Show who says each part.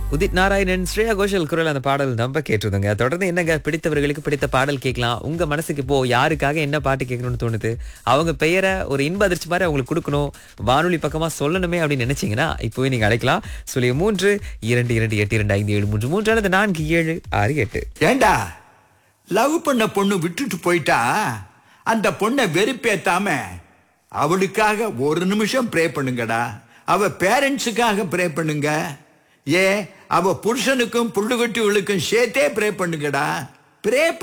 Speaker 1: உதித் நாராயணன் ஸ்ரேயா கோஷல் குரல் அந்த பாடல் நம்ம கேட்டிருந்தோங்க தொடர்ந்து என்னங்க பிடித்தவர்களுக்கு பிடித்த பாடல் கேட்கலாம் உங்க மனசுக்கு இப்போ யாருக்காக என்ன பாட்டு கேட்கணும்னு தோணுது அவங்க பெயரை ஒரு இன்ப அதிர்ச்சி மாதிரி அவங்களுக்கு கொடுக்கணும் வானொலி பக்கமா சொல்லணுமே அப்படின்னு நினைச்சீங்கன்னா இப்போவே நீங்க அழைக்கலாம் சொல்லி மூன்று இரண்டு இரண்டு எட்டு இரண்டு ஐந்து ஏழு மூன்று மூன்று அல்லது நான்கு ஏழு ஆறு எட்டு
Speaker 2: ஏண்டா லவ் பண்ண பொண்ணு விட்டுட்டு போயிட்டா அந்த பொண்ணை வெறுப்பேத்தாம அவளுக்காக ஒரு நிமிஷம் ப்ரே பண்ணுங்கடா அவ பேரண்ட்ஸுக்காக ப்ரே பண்ணுங்க ஏ அவ புருஷனுக்கும் புள்ளுகுட்டிகளுக்கும் சேர்த்தே ப்ரே பண்ணுங்கடா ப்ரே